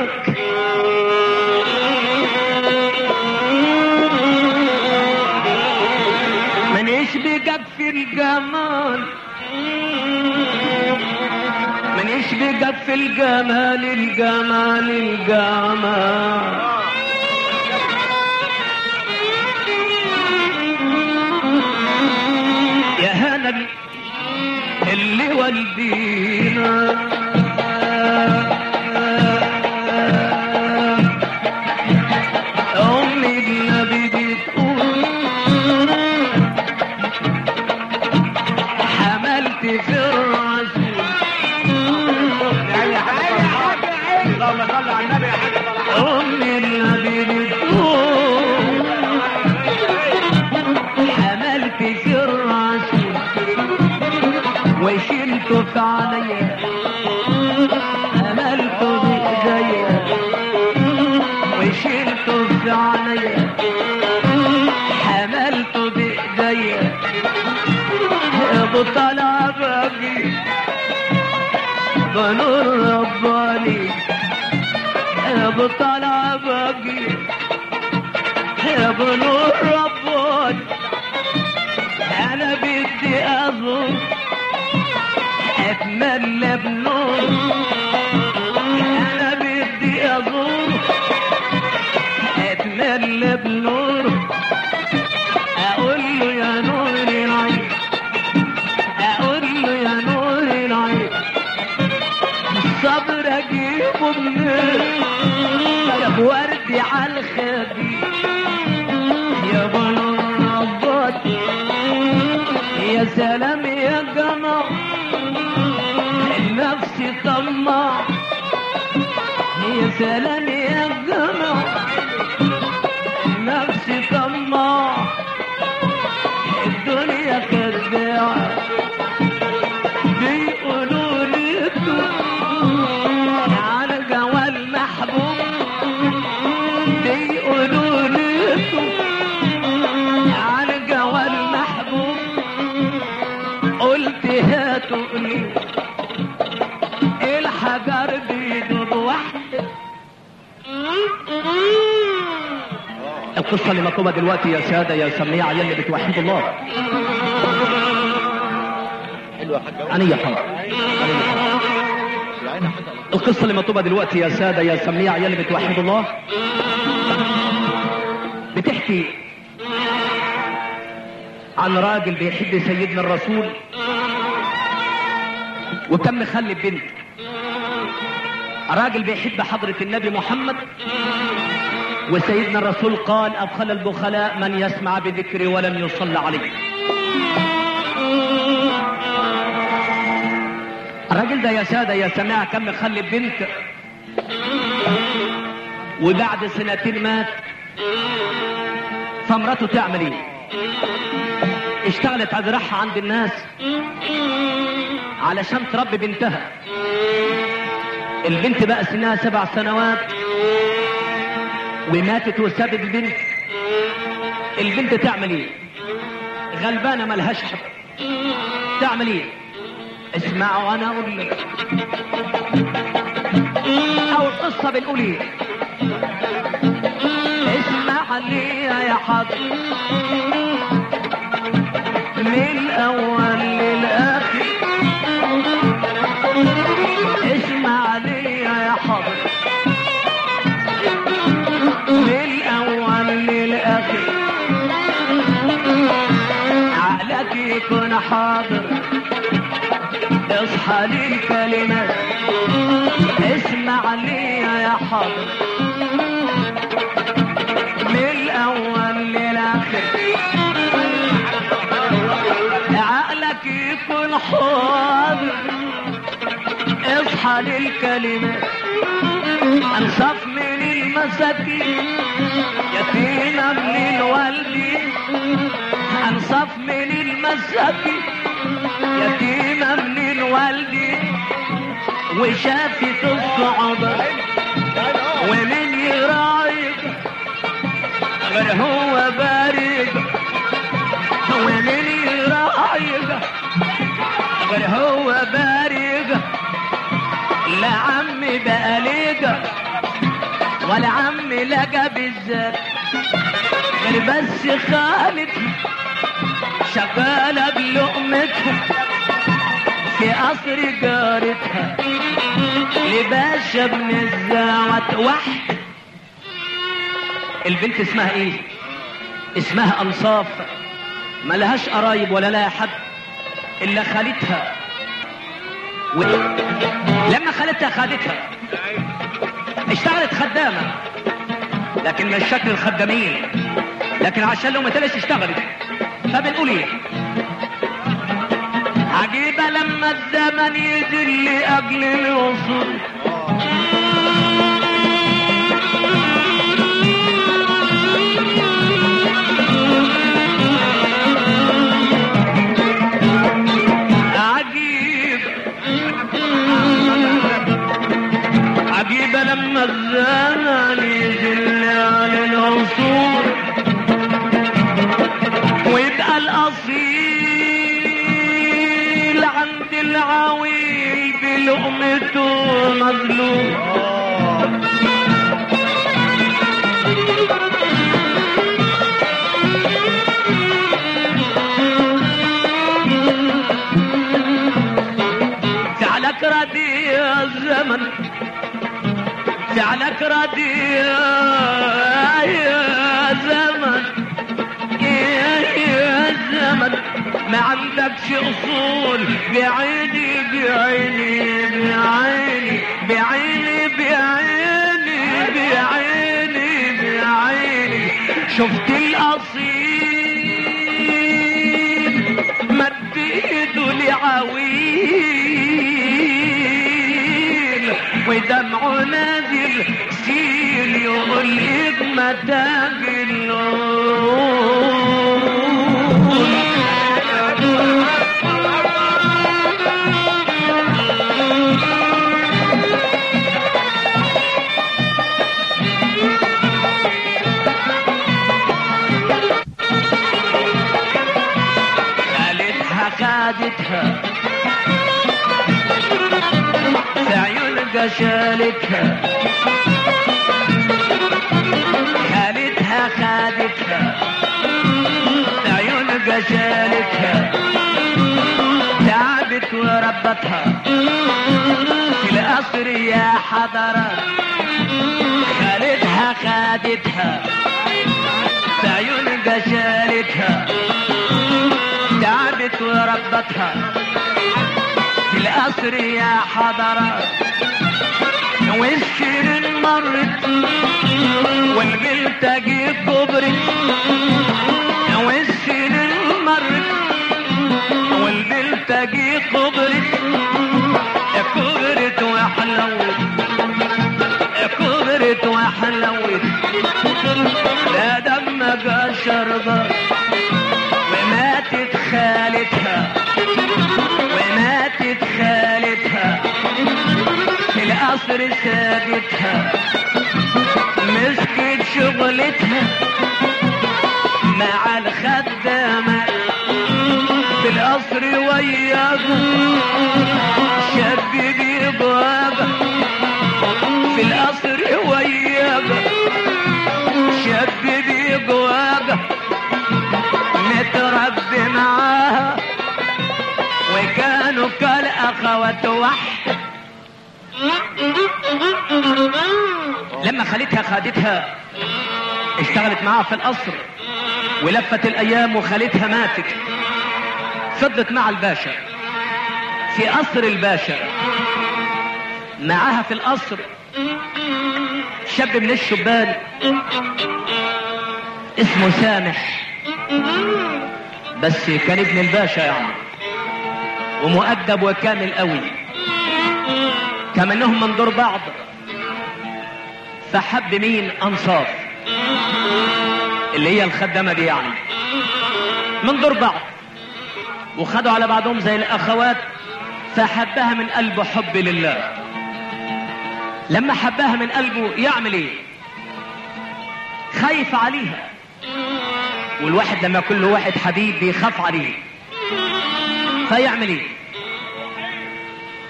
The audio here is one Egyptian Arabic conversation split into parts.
لك من يشبقك في الجمال من يشبقك في الجمال الجمال الجمال يا هنا اللي والدينا أمي النبي بتقول حملت في الرسول يعني يا حاج اللهم صل على النبي يا حاج طلع أمي النبي بتقول حملت في الرسول وشلته في عليا حملته بإيديا وشلته في عليا حملته بإيديا ابو طلع باقي بنور رباني ابو طلع باقي ابو نور رباني انا بدي اظن اتملى بنور انا بدي اظن اتملى بنور اقول له يا نور العين اقول له يا نور العين الصبر اجيبه منين طلب وردي على الخبيث يا بنور رباتي يا سلام يا جماعة النفس طماع يا سلام يا جماعة النفس طماع الدنيا خداعة بيقولوا لي على جوال محبوب بيقولوا لي على جوال محبوب قلت هاتوا لي الحجر بيدوب واحد القصة اللي مطلوبة دلوقتي يا سادة يا سميعة يلي بتوحد الله حلو يا حاج أنا يا حرام العين يا حاج القصة اللي مطلوبة دلوقتي يا سادة يا سميع يلي بتوحد الله بتحكي عن راجل بيحب سيدنا الرسول وكان مخلي بنت راجل بيحب حضرة النبي محمد وسيدنا الرسول قال أبخل البخلاء من يسمع بذكري ولم يصلى عليه الراجل ده يا سادة يا سماع كان مخلي بنت وبعد سنتين مات فمرته تعمل ايه اشتغلت ازرعها عند الناس علشان تربي بنتها البنت بقى سنها سبع سنوات وماتت وسابت البنت البنت تعمل ايه غلبانه ملهاش حق تعمل ايه اسمعوا وانا اقول لك اول قصه بنقول ايه اسمع لي يا حضر من الاول للاخر اسمع لي يا حضر من الاول للاخر عقلك يكون حاضر اصحى للكلمات اسمع لي يا حاضر من الاول للاخر عقلك يكون حاضر اصحى للكلمات انصف من المساكين يتيمة من الوالدين انصف من المساكين يتيمة من الوالدين وشافت الصعوبة ومن يراعيك غير هو بارد ومن يراعيك غير هو بارد لا عمي بقى ليك اللي لقى بالذات غير بس خالتها شغالة بلقمتها في قصر جارتها لباشا بن الزعوة واحد البنت اسمها ايه اسمها انصاف ملهاش قرايب ولا لها حد الا خالتها و... لما خالتها خدتها اشتغلت خدامة لكن مش شكل الخدامين لكن عشان لو ما تلاش اشتغلت فبنقول ايه عجيبة لما الزمن يجري لأجل الوصول عجيب عجيبة لما الزمن يجري على العصور ويبقى الأصيل عند العويل بلقمته مظلوم فعلك ردي يا الزمن فعلك ردي يا زمن يا يا زمن ما عندكش اصول بعيني بعيني بعيني بعيني بعيني بعيني بعيني شفت الاصيل مد ايده لعويل ودمعه نازل سيل يقول متى خالتها خادتها في عيون قشالتها خالتها خادتها في عيون قشالتها تعبت وربتها في القصر يا حضرات خالتها خادتها في عيون قشالتها تعبت وربتها في القصر يا حضرات والسنين مرت والبنت جي كبرت والسنين مرت والبنت جي كبرت كبرت وحلوت كبرت وحلوت لا دم شربت وماتت خالتها وماتت خالتها في القصر سابتها مسكت شغلتها مع الخدامة في القصر وياها شاب بيبغى في القصر وياها شاب بيبغى متربي معاها وكانوا كالأخوات واحد لما خالتها خدتها اشتغلت معاها في القصر ولفت الايام وخالتها ماتت فضلت مع الباشا في قصر الباشا معاها في القصر شاب من الشبان اسمه سامح بس كان ابن الباشا يعني ومؤدب وكامل قوي كمنهم من دور بعض فحب مين انصاف اللي هي الخدامه دي يعني من دور بعض وخدوا على بعضهم زي الاخوات فحبها من قلبه حب لله لما حبها من قلبه يعمل ايه خايف عليها والواحد لما يكون له واحد حبيب بيخاف عليه فيعمل ايه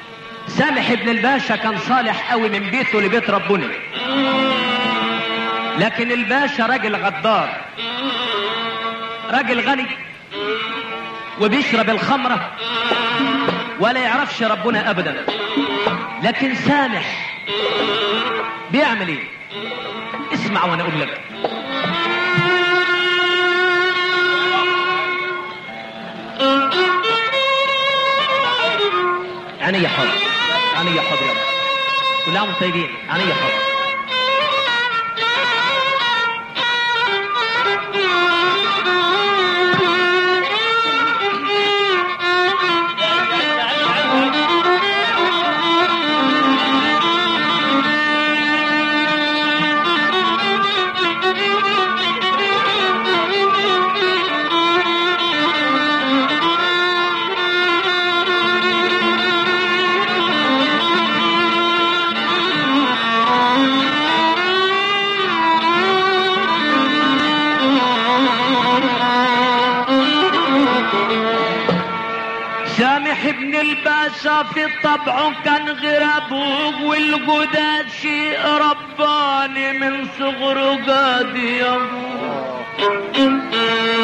سامح ابن الباشا كان صالح قوي من بيته لبيت ربنا لكن الباشا راجل غدار راجل غني وبيشرب الخمرة ولا يعرفش ربنا أبدا لكن سامح بيعمل ايه اسمع وانا اقول لك عينيا حاضر عينيا حاضر يلا كل عام وانتم طيبين عينيا حاضر سامح ابن الباشا في طبعه كان غير ابوه والجداد شيء رباني من صغره قادي يا أبوه.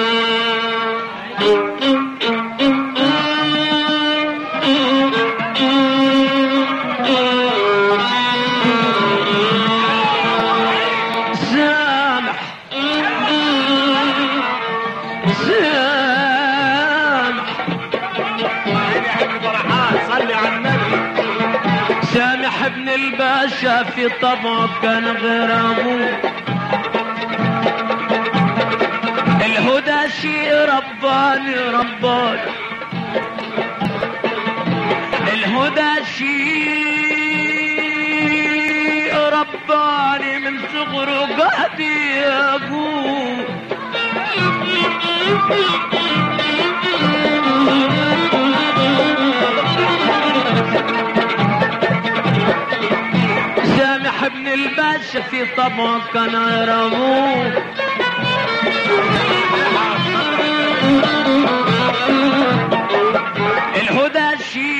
سامح سامح يا حاج فرحان صلي على النبي سامح ابن الباشا في طبعه كان غير ابوه الهدى شيء رباني رباني الهدى شيء رباني من صغره قهدي يا ابوه سامح ابن الباشا في طبعه كان غير ابوه الهدى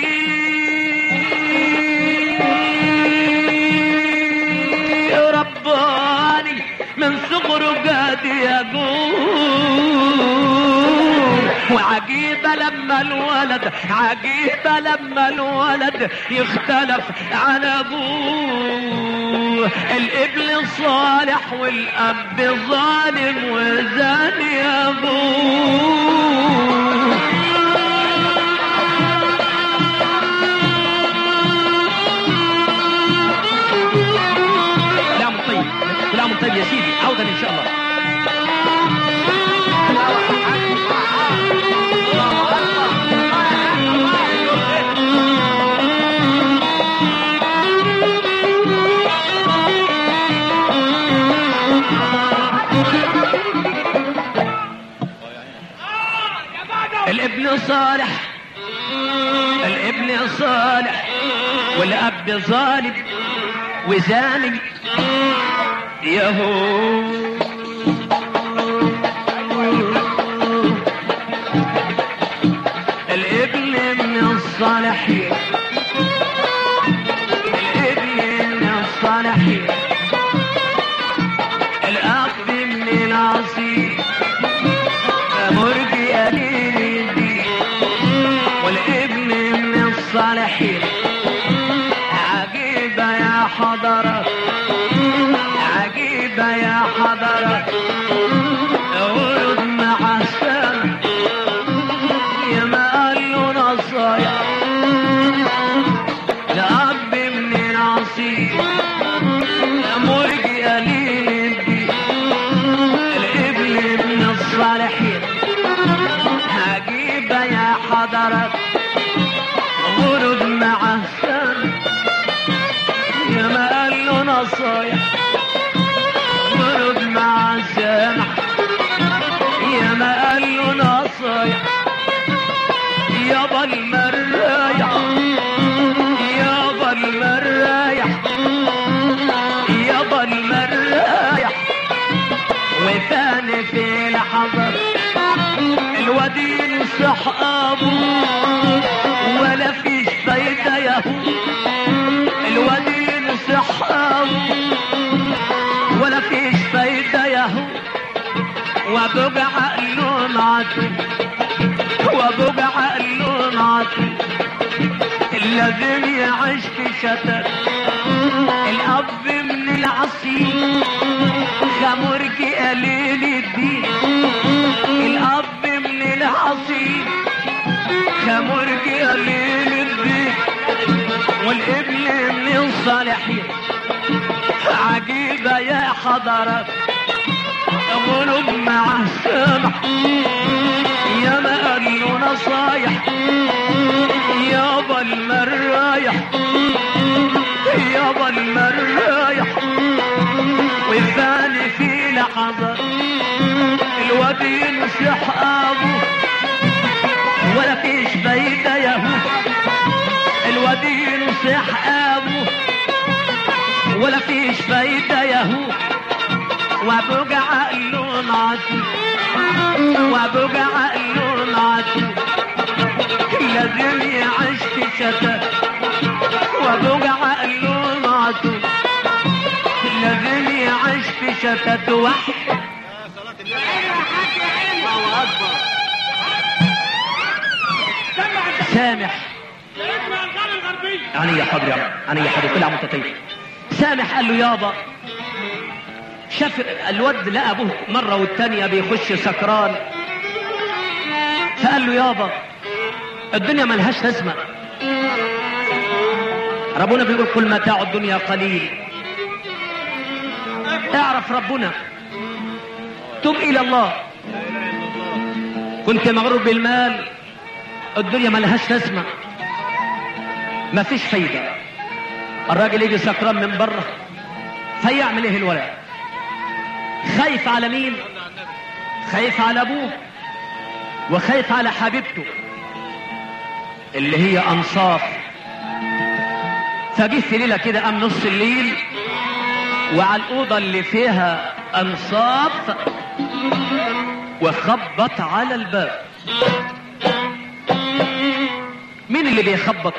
شيء رباني من صغره قاد يقول وعجيبة لما الولد عجيبة لما الولد يختلف عن ابوه الابن صالح والاب ظالم وزاني ابوه كلام طيب كلام طيب يا سيدي عودا ان شاء الله الابن صالح الابن صالح والاب ظالم وزاني يهو الابن من الصالحين الابن من الصالحين الاب من العصير مرجي قليل الدين والابن من الصالحين عجيبة يا حضرة عجيبة يا حضرة ورد مع السلام يا ما قال له نصايح لأب من العصير مرجي قليل الدين الابن من الصالحين عجيبة يا حضرة غرب مع السلام يا ما قال له نصايح غرب مع السمح يا ما قال له نصايح يابا المرايح يابا المرايح يابا المرايح وثاني في لحظة الودين صح ابوه ولا فيش فايدة يا هو الودين صح ابوه ولا فيش فايدة وابوك عقله معطي وابوك عقله معطي الذي يعيش في شتات الاب من العصير خمرجي قليل الدين الاب من العصير خمرجي قليل الدين والابن من الصالحين عجيبة يا حضرات غلب مع السمح يا ما قال له نصايح يابا المرايح يابا المرايح والثاني في لحظة الواد ينصح ابوه ولا فيش فايدة يا هو الواد ينصح ابوه ولا فيش فايدة يا هو وابوك عقله معطي وابوك عقله معطي لازم يعيش في شتات وابوك عقله معطي لازم يعيش في شتات وحد الله اكبر سامح اسمع الغالي الغربي يعني يا حاضر يا عم يعني يا حاضر كل عام وانت طيب سامح قال له يابا شاف الواد لقى ابوه مره والتانيه بيخش سكران فقال له يابا الدنيا ملهاش لازمه ربنا بيقول كل متاع الدنيا قليل اعرف ربنا تب الى الله كنت مغرور بالمال الدنيا ملهاش لازمه مفيش فايده الراجل يجي سكران من بره فيعمل ايه الولد خايف على مين خايف على ابوه وخايف على حبيبته اللي هي انصاف فجه في ليله كده قام نص الليل وعلى الاوضه اللي فيها انصاف وخبط على الباب مين اللي بيخبط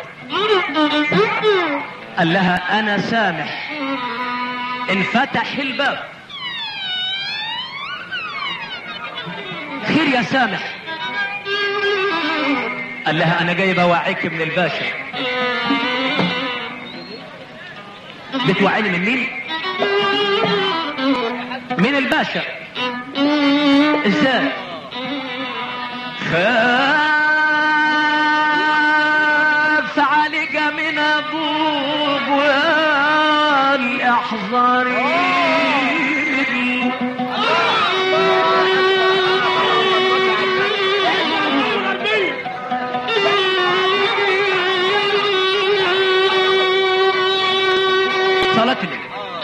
قال لها انا سامح انفتح الباب خير يا سامح قال لها انا جاي بوعيك من الباشا بتوعيني من مين من الباشا ازاي خاف عليك من ابوك والاحضرين الغربي صلاة النبي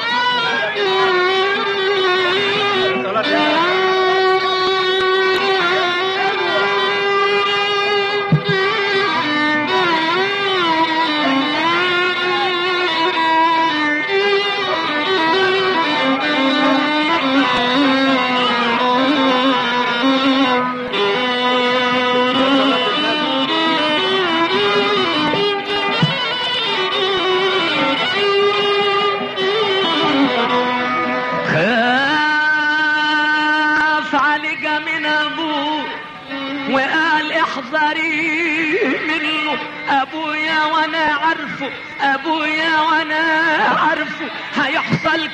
خاف عليك من ابوه وقال احذري منه ابويا وانا عارفه ابويا وانا عارفه هيحصل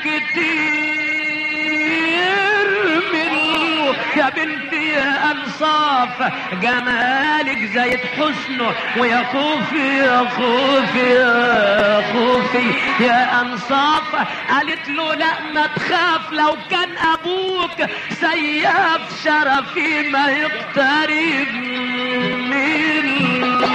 كتير منه يا بنتي يا انصاف جمالك زي حسنه ويا خوفي يا خوفي يا خوفي يا انصاف قالت له لا ما تخاف لو كان ابوك سياف شرفي ما يقترب منه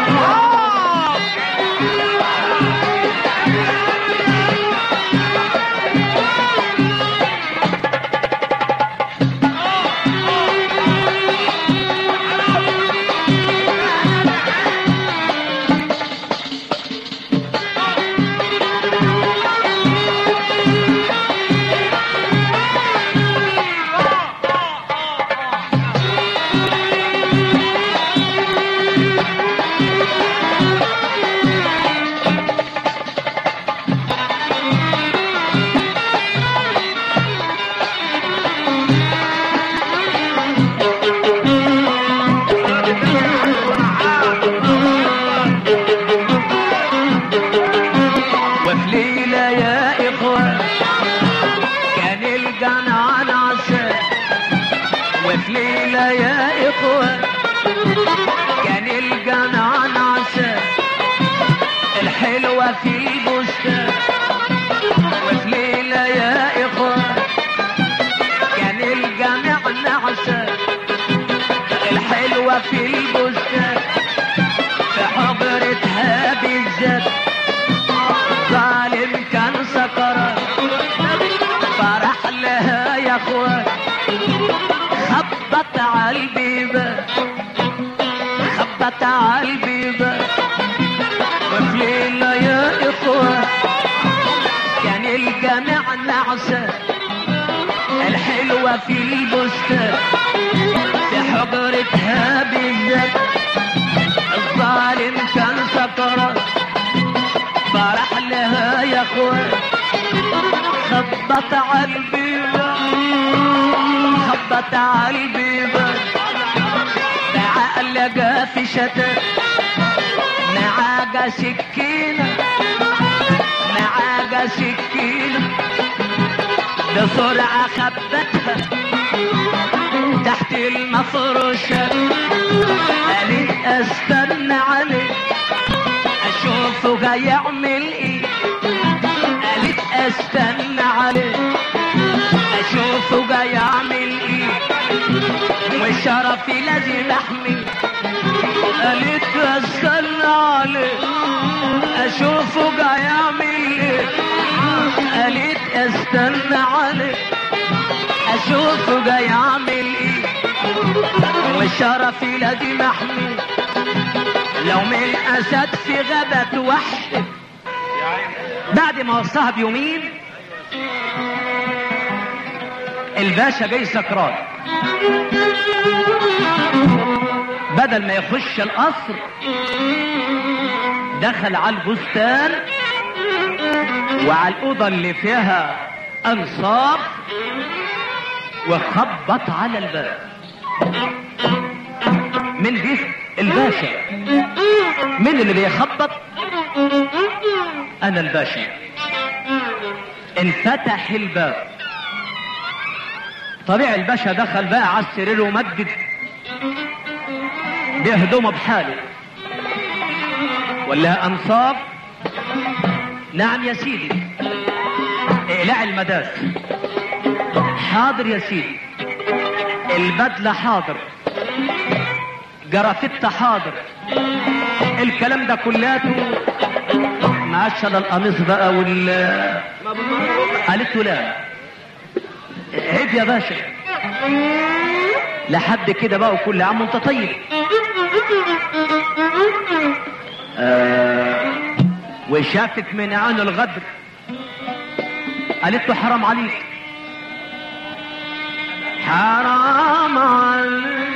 ليلة يا إخوة كان الجمع نعسة الحلوة في البستان وفي ليلة يا إخوة كان الجمع نعسة الحلوة في البستان في حضرتها بالذات ظالم كان سكران فرح لها يا اخوان خبط على البيبان خبط على البيبان وفي ليلة يا اخوان كان الجامع نعسة الحلوة في البستان في حضرتها بالذات الظالم كان سكران فرح لها يا اخوان خبط على البيبان خبط على البيبان تعلق في شتات معاقة سكينة معاقة سكينة بسرعة خبتها تحت المفروشة قالت استنى عليه اشوفه جاي يعمل ايه قالت استنى عليه اشوفه جاي يعمل ايه وشرفي لازم احمي قالت استنى عليه اشوفه جاي يعمل ايه قالت استنى عليه اشوفه جاي يعمل ايه وشرفي لازم احمي لو من اسد في غابة وحش بعد ما وصاها بيومين الباشا جاي سكران بدل ما يخش القصر دخل على البستان وعلى الأوضة اللي فيها أنصاف وخبط على الباب من دي الباشا مين اللي بيخبط انا الباشا انفتح الباب طبيعي الباشا دخل بقى على السرير ومجد بهدومه بحاله ولا انصاف نعم يا سيدي اقلع المداس حاضر يا سيدي البدله حاضر جرافته حاضر الكلام ده كلاته ما عادش الا القميص بقى وال قالت له لا عيب يا باشا لحد كده بقى وكل عام وانت طيب آه وشافت من عين الغدر قالت له حرام عليك حرام عليك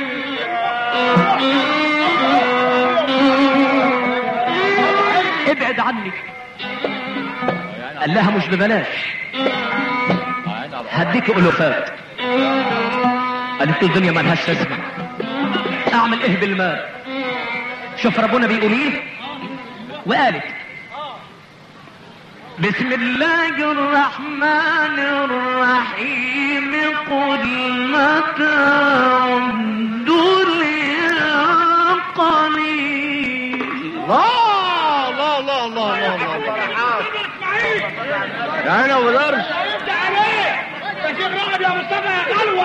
ابعد عني قال لها مش ببلاش هديك ألوفات قالت له الدنيا مالهاش لازمة اعمل ايه بالمال شوف ربنا بيقول ايه وقالت بسم الله الرحمن الرحيم قل متاع الدنيا قليل الله الله الله الله الله الله يا عيني ابو درش انت عليك يا شيخ رغب يا مصطفى يا حلوة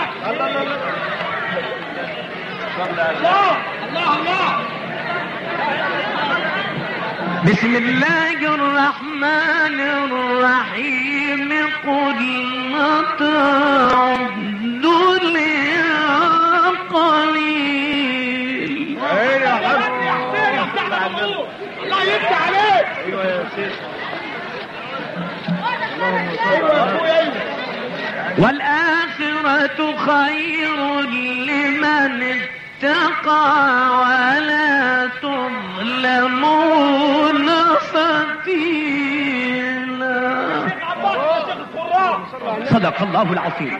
الله الله الله بسم الله الرحمن الرحيم قل متاع الدنيا قليل يا عيني يا حاج الله يفتح عليك ايوه يا شيخ ايوه يا اخويا ايوه والآخرة خير لمن اتقى ولا تظلمون فتيلا عباس يا شيخ القراء صدق الله العظيم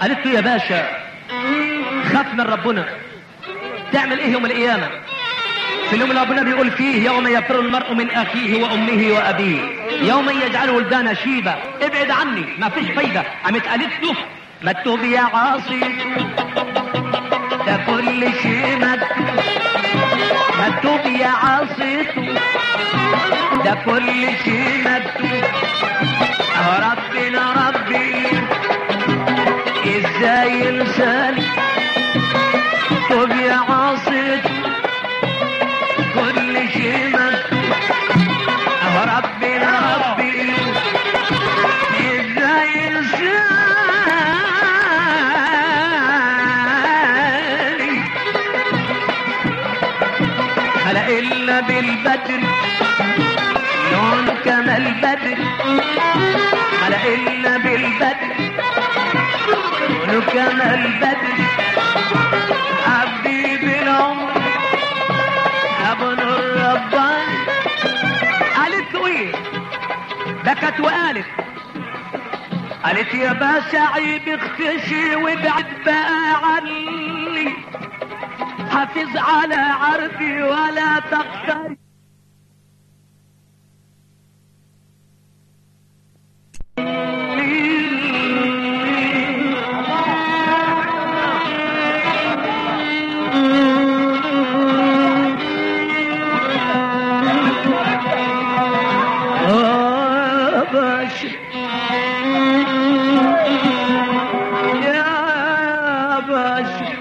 قالت له يا باشا خاف من ربنا تعمل ايه يوم القيامه في اليوم اللي ربنا بيقول فيه يوم يفر المرء من اخيه وامه وابيه يوم يجعل ولدان شيبا ابعد عني ما فيش فايده قامت قالت له مكتوب يا عاصي ده كل شيء مكتوب مكتوب يا عاصي ده كل شيء مكتوب اه ربنا ربي ازاي لساني طب يا عاصي كل شيء مكتوب اه ربنا ربي ازاي لساني خلق الا بالبدر لون كما البدر خلق الا بالبدر لون كما البدر عبدي بالعمر ابو نور رباني قالت له ايه بكت وقالت قالت يا باشا عيب اختشي وابعد بقى عني حافظ على عرضي ولا تقترب آه باشا يا باشا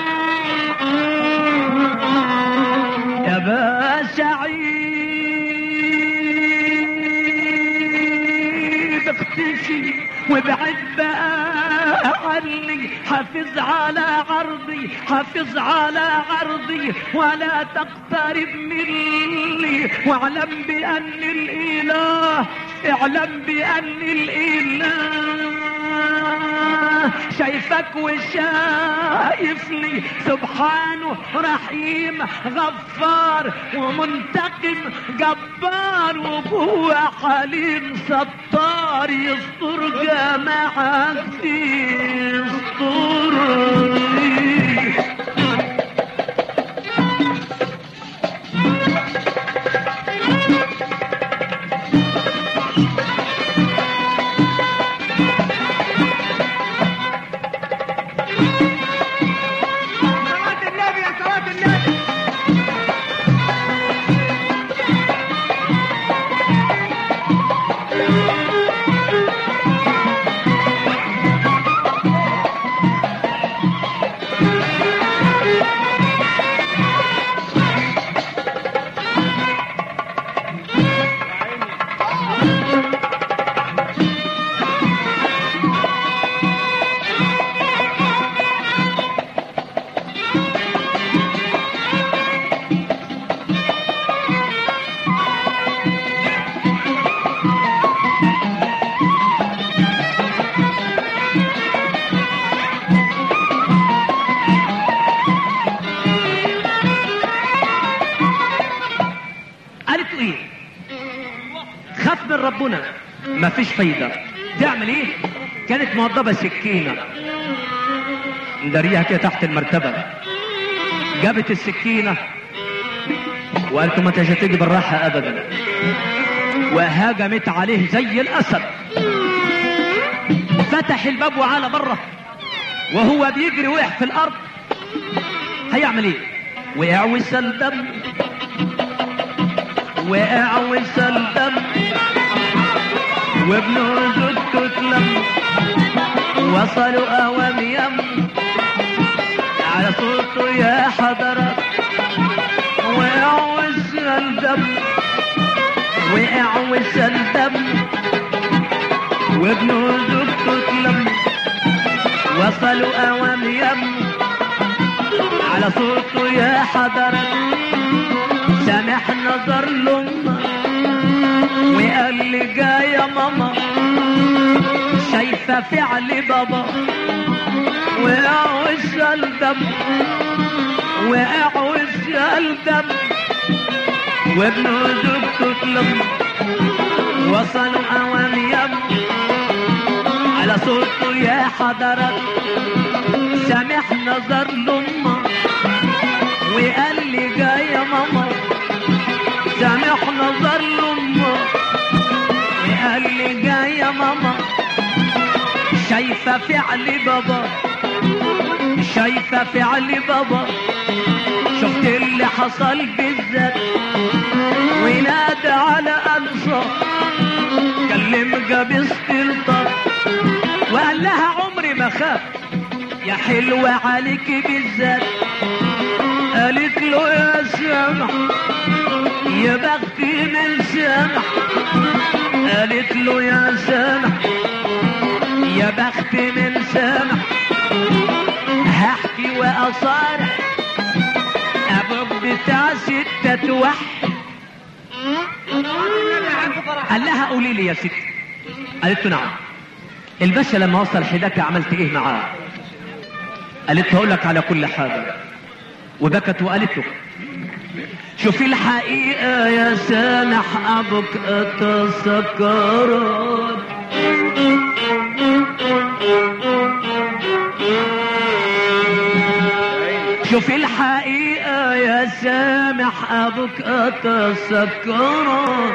يا باشا عيب اختشي وابعد بقى عني حافظ على عرضي حافظ على عرضي ولا تقترب مني واعلم بأن الإله اعلم بأن الإله شايفك وشايفني سبحانه رحيم غفار ومنتقم جبار وهو حليم ستار يستر جماعتي يسترني صلاة النبي يا صلاة النبي قالت له ايه خاف من ربنا مفيش فايدة تعمل ايه كانت موضبة سكينة مداريها كده تحت المرتبة جابت السكينة وقالت له ما انتش هتيجي بالراحة ابدا وهاجمت عليه زي الاسد فتح الباب وعلى بره وهو بيجري وقع في الارض هيعمل ايه وقع وسال دم وقع وسال دم وابنه زوجته اتلم وصلوا اوام يم على صوته يا حضرة وقع وسال دم وقع وسال دم وابنه زوجته اتلم وصلوا اوام يم على صوته يا حضرة سامح نظر لأمه وقال لي جاية ماما شايفة فعل بابا وقع وسال دم وقع وسال دم وابنه زوجته اتلم وصلوا اوام يم على صوته يا حضرت سامح نظر لامه وقال لي جاي يا ماما سامح نظر لامه وقال لي جاي يا ماما شايفه فعل بابا شايفه فعل بابا شفت اللي حصل بالذات ونادى على انصار كلم جاب استلطف وقال لها عمري ما خاف يا حلوة عليك بالذات قالت له يا سامح يا بختي من سامح قالت له يا سامح يا بختي من سامح هحكي واصارح ابوك بتاع ستة توحد قال لها قولي لي يا ستي قالت له نعم الباشا لما وصل حداك عملت ايه معاه قالت له هقول لك على كل حاجه وبكت وقالت له شوفي الحقيقة يا سامح أبوك أتى سكران شوفي الحقيقة يا سامح أبوك أتى سكران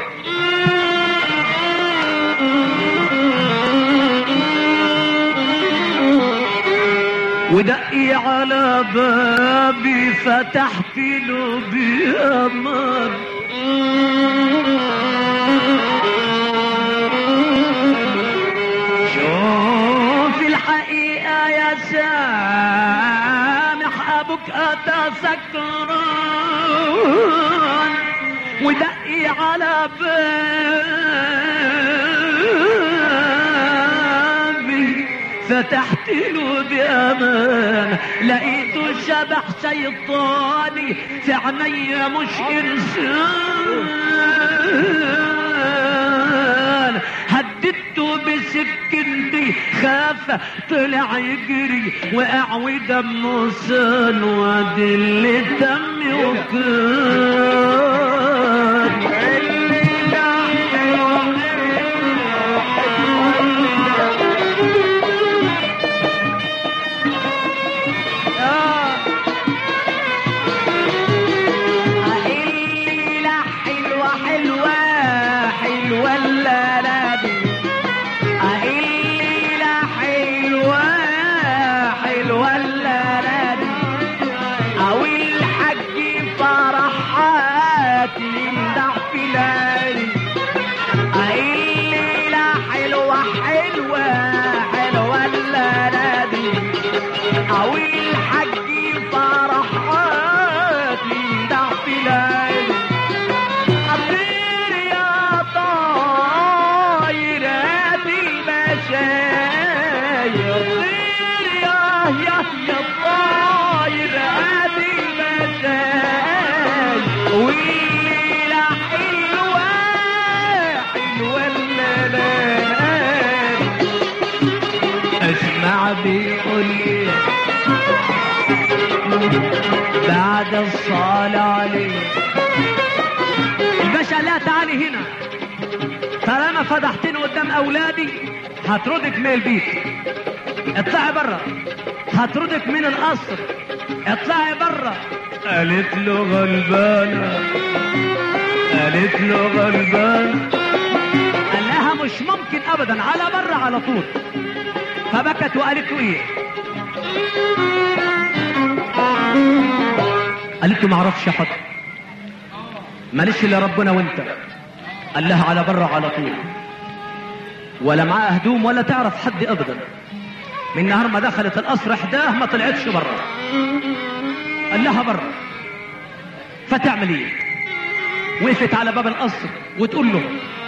ودقي على بابي فتحت له بأمان شوف الحقيقة يا سامح أبوك أتى سكران ودقي على بابي فتحت له بأمان لقيته شبح شيطاني في عينيا مش إنسان هددته بسكنتي خاف طلع يجري وقع ودمه سال وادي اللي دمي وكان الليلة حلوة حلوة حلوة الليلة الليلة حلوة حلوة الليلة أو الحج فرحات يمدح في ليالي الليلة حلوة حلوة حلوة الليلة أو الحج فرحات يمدح في ليالي أطير يا طايرات المشاير طير يا يا يا طايرات المشاير والليلة حلوة حلوة الليلة اسمع بيقول لي بعد الصلاة عليه الباشا لا تعالي هنا طالما فضحتني قدام اولادي هطردك من البيت اطلعي برا هطردك من القصر اطلعي برا قالت له غلبانة قالت له غلبانة قال لها مش ممكن ابدا على برا على طول فبكت وقالت له ايه قالت له ما اعرفش حد ماليش الا ربنا وانت قال لها على بره على طول ولا معاه هدوم ولا تعرف حد ابدا من نهار ما دخلت القصر احداه ما طلعتش بره قال لها بره فتعمل ايه وقفت على باب القصر وتقول له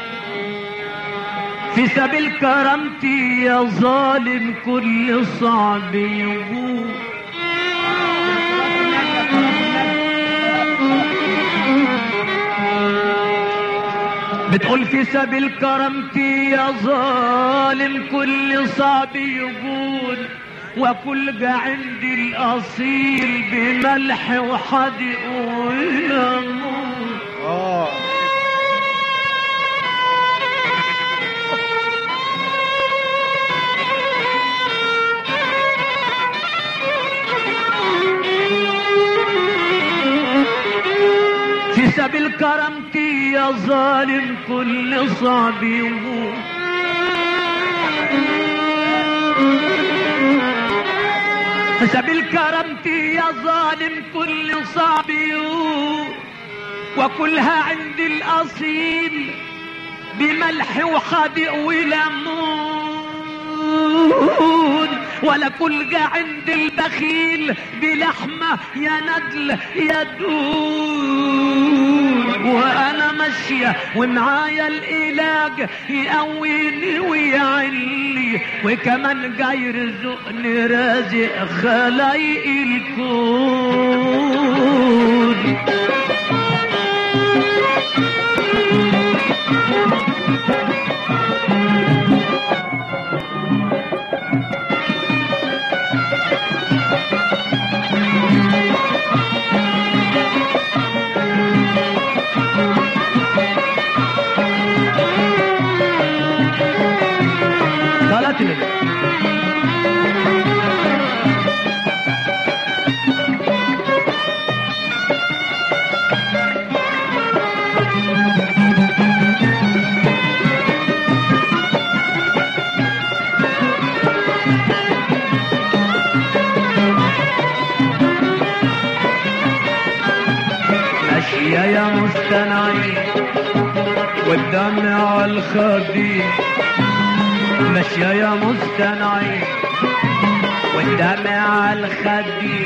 في سبيل كرامتي يا ظالم كل صعب يقول بتقول في سبيل كرامتي يا ظالم كل صعب يقول وكل جا عندي الاصيل بملح وحدق وليمون اه كرامتي يا ظالم كل صعب يموت سبيل كرامتي يا ظالم كل صعب يموت وكلها عند الأصيل بملح وخدق وليمون ولا كلجة عند البخيل بلحمة يا ندل يا دون وأنا ماشية ومعايا العلاج يقويني ويعلي وكمان جاي يرزقني رازق خلايق الكون صلاة النبي ماشية يا مستنعين والدمع الخدير ماشية يا مستنعين والدمع الخدير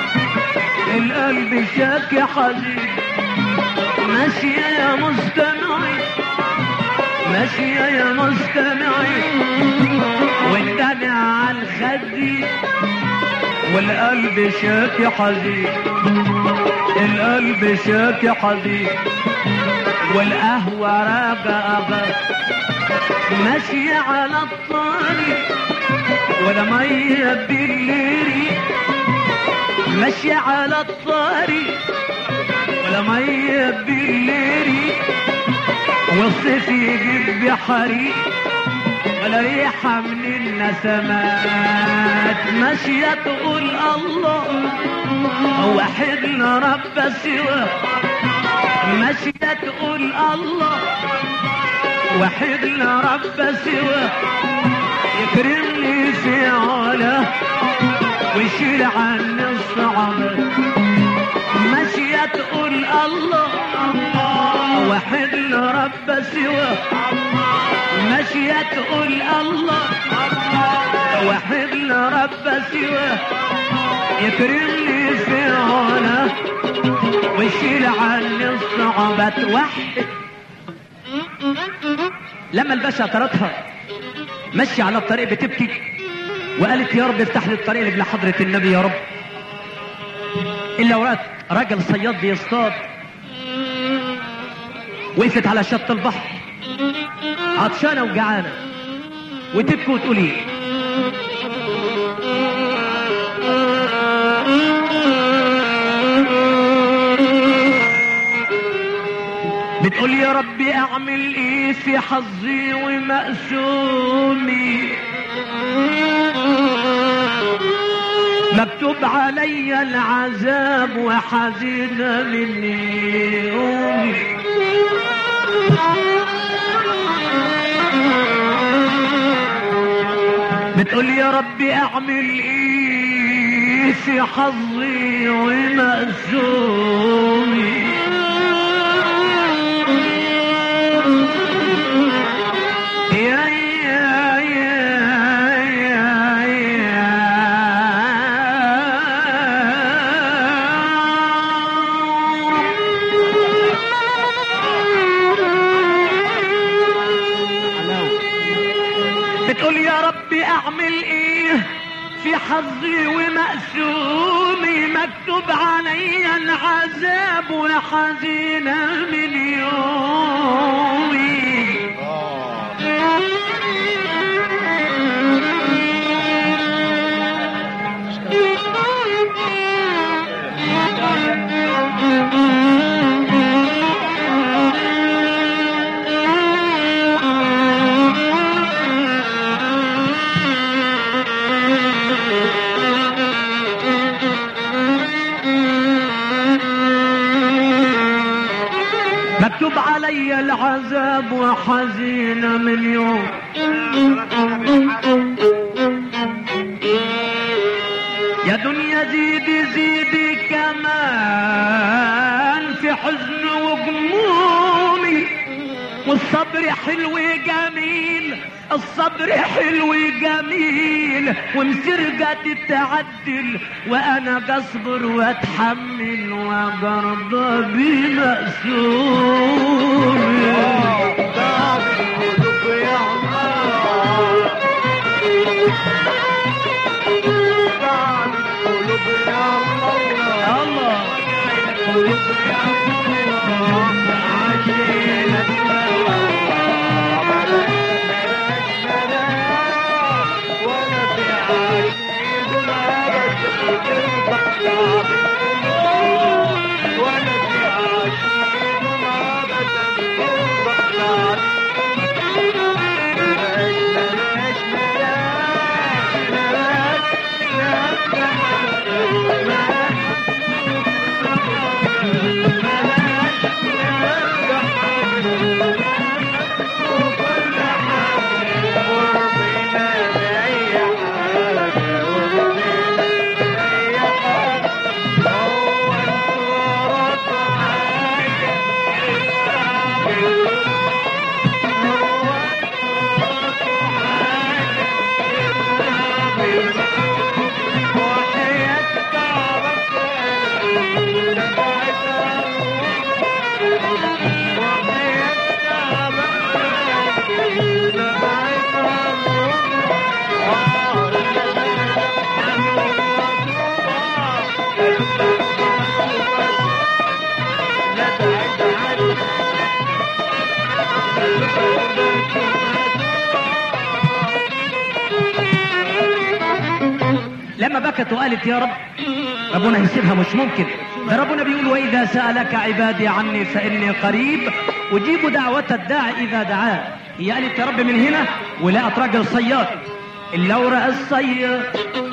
القلب شاكي حزين ماشية يا مستمعين ماشية يا مستمعين والدمع الخدير والقلب شاكي حزين القلب شاكي حزين والقهوة راجع أغا ماشية على الطريق ولا مية بالليري ماشية على الطريق ولا مية بالليري والصيف يجيب بحريق ولا ريحة من النسمات ماشية تقول الله وحدنا رب سواه ماشية تقول الله وحدنا رب سواه يكرمني في علا ويشيل عني الصعب ماشية تقول الله وحدنا رب سواه ماشية تقول الله وحدنا رب سواه يكرمني في علا ويشيل عني الصعوبات وحد لما الباشا طردها مشي على الطريق بتبكي وقالت يا رب افتح لي الطريق لجل حضرة النبي يا رب الا ورات راجل صياد بيصطاد وقفت على شط البحر عطشانة وجعانة وتبكي وتقولي بتقول يا ربي اعمل ايه في حظي ومقسومي مكتوب علي العذاب وحزينة مني أمي بتقول يا ربي اعمل ايه في حظي ومقسومي يا يا يا يا يا بتقول يا ربي اعمل ايه في حظي ومقسومي مكتوب علي العذاب وحزينة من يومي العذاب وحزينة من يوم يا دنيا زيدي زيدي كمان في حزن وغمومي والصبر حلو جميل الصبر حلو جميل ومسرقة تتعدل وانا قصبر واتحمل وبرضى بمأسوري الله لما بكت وقالت يا رب ربنا يسيبها مش ممكن ده ربنا بيقول واذا سالك عبادي عني فاني قريب اجيب دعوه الداعي اذا دعاه هي قالت يا رب من هنا ولقت راجل صياد لو راى الصياد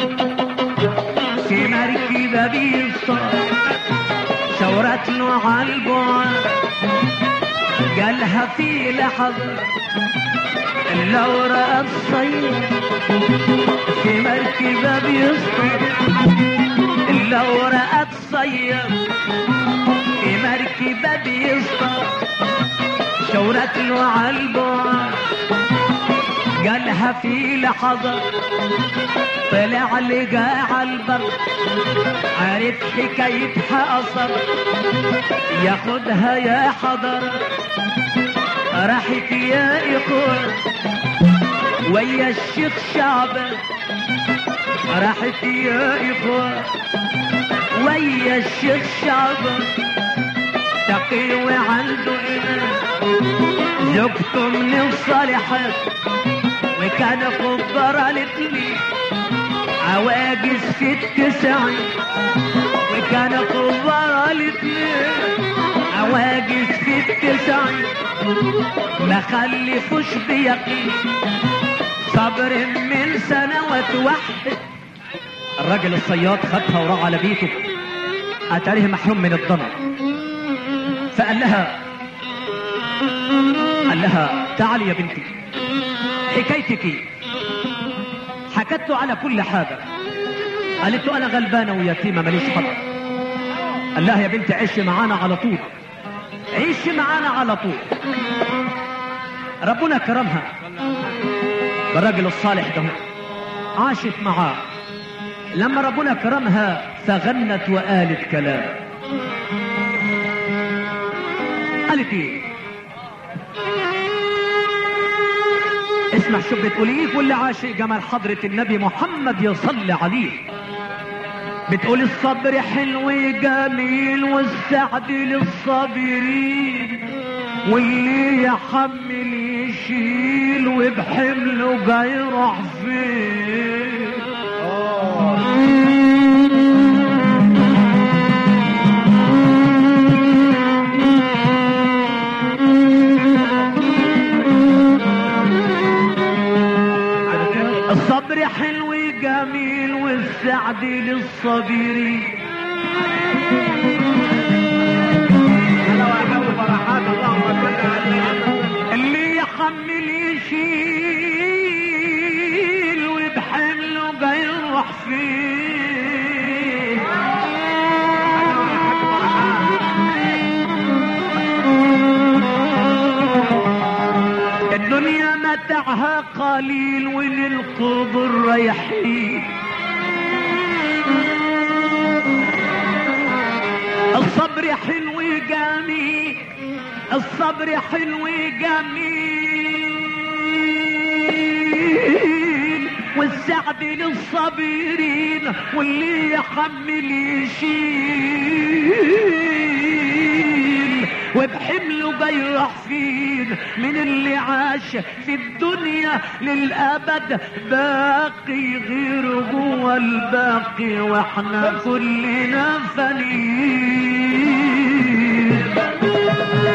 في مركبه بيصطاد شورت له على البعد قالها في لحظه لو راى الصياد في مركبة بيصطاد لو رأت صياد في مركبة بيصطاد شورت له على البعد قالها في لحظة طلع لقى على البر عارف حكايتها أصر ياخدها يا حضر راحت يا إخوان ويا الشيخ شعبان راحت يا إخوان ويا الشيخ شعبان تقي وعنده إيمان زوجته من الصالحات وكان خبر الاثنين عواجز في التسعين وكان خبر الاثنين عواجز في التسعين ما خلفوش بيقين صبر من سنوات واحد الراجل الصياد خدها وراح على بيته اتاريه محروم من الضنا فقال لها قال لها تعالي يا بنتي حكايتك حكت له على كل حاجه قالت له انا غلبانه ويتيمه ماليش حد قال لها يا بنتي عيشي معانا على طول عيشي معانا على طول ربنا كرمها بالراجل الصالح ده عاشت معاه لما ربنا كرمها فغنت وقالت كلام قالت ايه اسمع شو بتقول ايه كل عاشق جمال حضرة النبي محمد يصلي عليه بتقول الصبر حلو جميل والسعد للصابرين واللي يحمل يشيل وبحمله جاي راح فين الصبر حلو جميل والسعد للصابرين انا وحب فرحات اللهم صل على النبي فيه الدنيا متاعها قليل وللقبر رايحين الصبر حلو جميل الصبر حلو جميل والسعد للصابرين واللي يحمل يشيل وبحمله بيرح فين من اللي عاش في الدنيا للأبد باقي غير جوه الباقي واحنا كلنا فانيين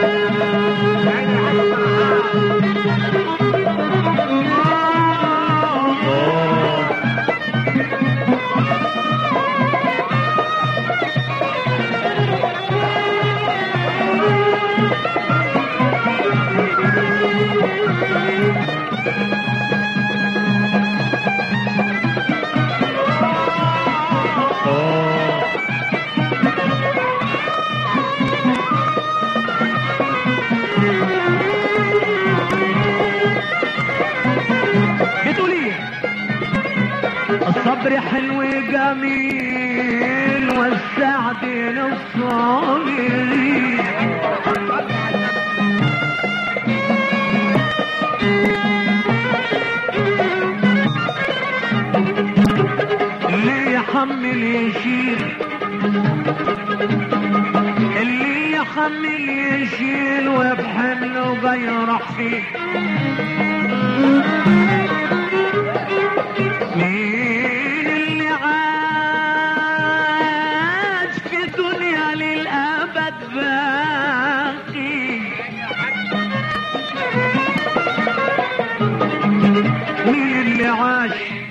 بتقول ايه الصبر حلو جميل والسعد للصابرين اللي يحمل يشيل اللي يحمل يشيل وبحمله بيرح فيه مين اللي عاش في الدنيا للأبد باقي مين اللي عاش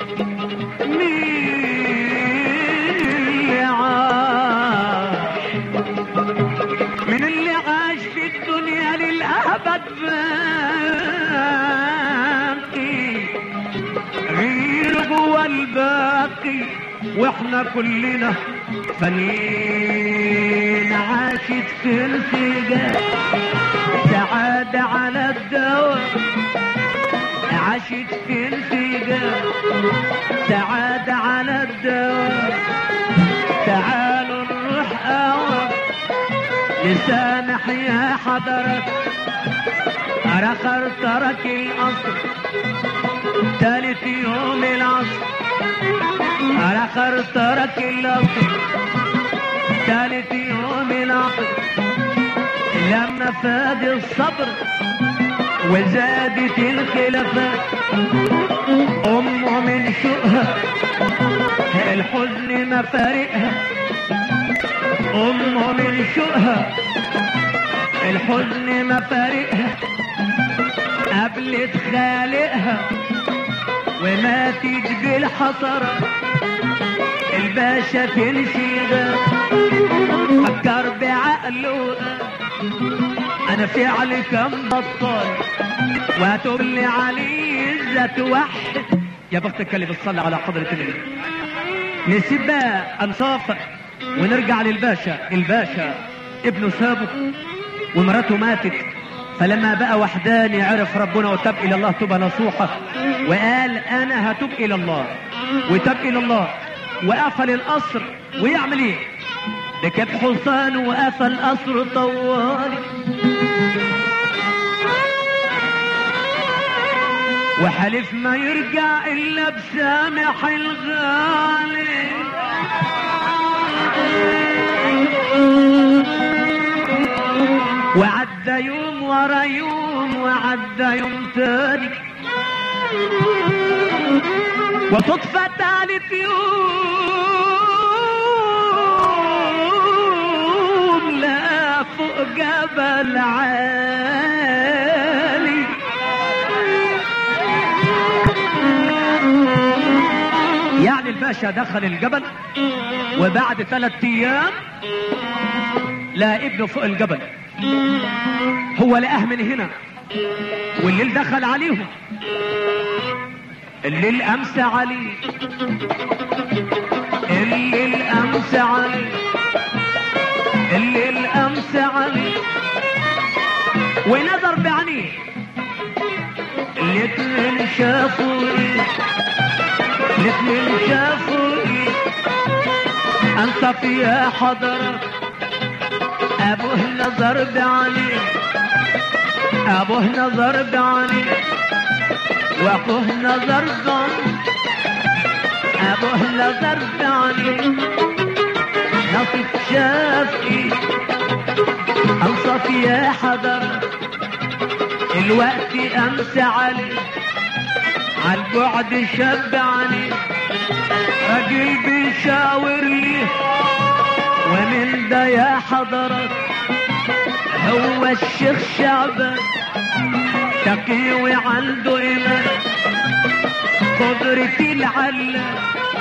مين اللي عاش من اللي عاش في الدنيا للأبد باقي غير جوا الباقي واحنا كلنا فنين عاشت في انسجام سعادة على الدوام عاشت في انسجام سعادة على الدوام تعالوا نروح أوام لسامح يا حضرات أرخر ترك الأصل تالت يوم العصر أرخر ترك الأصل تالت يوم العصر لما فاد الصبر وزادت الخلافات أمه من شوقها الحزن ما فارقها أمه من شوقها الحزن ما فارقها قبلت خالقها وماتت بالحسرة الباشا تنشيغا فكر بعقله انا فعلي كم بطال وهتقول لي عليه ذات واحد يا بختك اللي بتصلي على حضرة النبي نسيب بقى انصاف ونرجع للباشا الباشا ابنه سابه ومراته ماتت فلما بقى وحداني عرف ربنا وتاب الى الله توبه نصوحه وقال انا هتوب الى الله وتاب الى الله وقفل القصر ويعمل ايه ركب حصان وقفل قصر طوالي وحلف ما يرجع الا بسامح الغالي وعدى يوم ورا يوم وعدى يوم تاني وصدفة تالت يوم لا فوق جبل عالي يعني الباشا دخل الجبل وبعد ثلاثة ايام لا ابنه فوق الجبل هو لقاه من هنا والليل دخل عليهم اللي الامس عليه اللي الامس عليه اللي الامس عليه ونظر بعينيه الاتنين شافوا ايه الاتنين شافوا ايه انصف يا حضرة ابوه نظر بعينيه ابوه نظر بعينيه واخوه نظر بعينيه ابوه نظر بعينيه نصف شاف ايه انصف يا حضرة الوقت امس عليه عالبعد شاب عليه راجل بيشاور ليه ومن ده يا حضرات هو الشيخ شعبان تقي وعنده ايمان قدرة العلام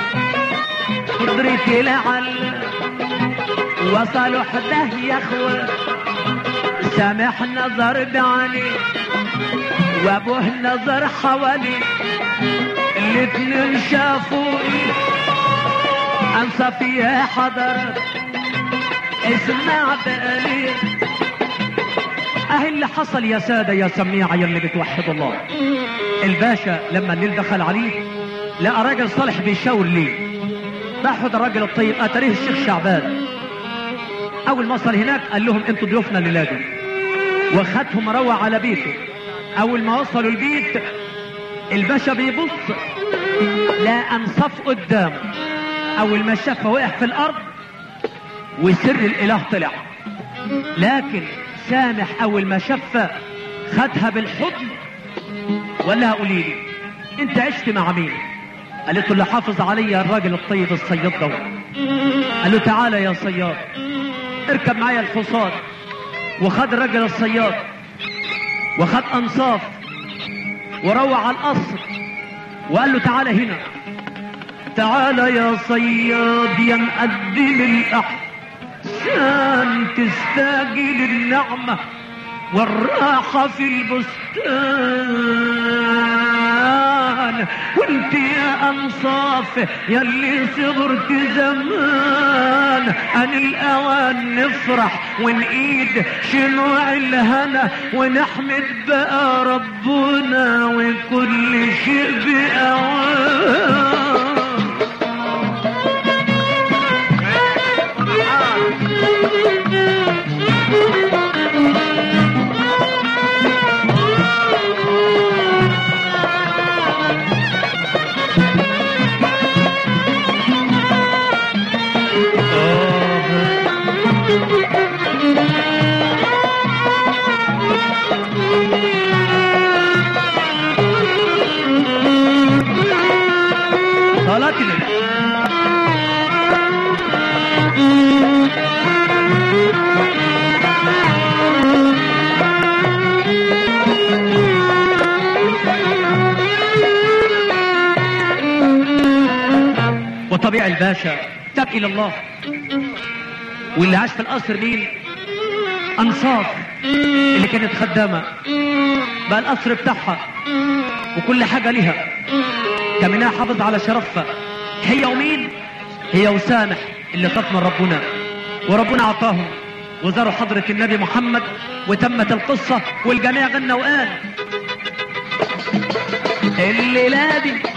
قدرة العلام وصلوا حده يا اخوان سامح نظر بعينيه وابوه نظر حواليه الاتنين شافوا ايه انصف يا حضرات اسمع بقالي اهي اللي حصل يا سادة يا سميعة يا اللي بتوحد الله الباشا لما الليل دخل عليه لقى راجل صالح بيشاور ليه راحوا ده الراجل الطيب اتاريه الشيخ شعبان اول ما وصل هناك قال لهم انتوا ضيوفنا الليله دي وخدهم روى على بيته اول ما وصلوا البيت الباشا بيبص لا انصف قدامه اول ما شافه وقع في الارض وسر الاله طلع لكن سامح اول ما شافها خدها بالحضن وقال لها قولي لي انت عشت مع مين قالت له اللي حافظ عليا الراجل الطيب الصياد ده قال له تعالى يا صياد اركب معايا الحصان وخد الراجل الصياد وخد انصاف وروع على القصر وقال له تعالى هنا تعالى يا صياد يا مقدم الأحسان تستاجل النعمة والراحة في البستان وانت يا انصاف يلي صبرت زمان ان الاوان نفرح ونقيد شنوع الهنا ونحمد بقى ربنا وكل شيء بأوان صلاة النبي وطبيعي الباشا تاب الى الله واللي عاش في القصر مين انصاف اللي كانت خدامه بقى القصر بتاعها وكل حاجه ليها كمنها حافظ على شرفها هي ومين هي وسامح اللي خاف من ربنا وربنا اعطاهم وزاروا حضرة النبي محمد وتمت القصة والجميع غنى وقال الليلة دي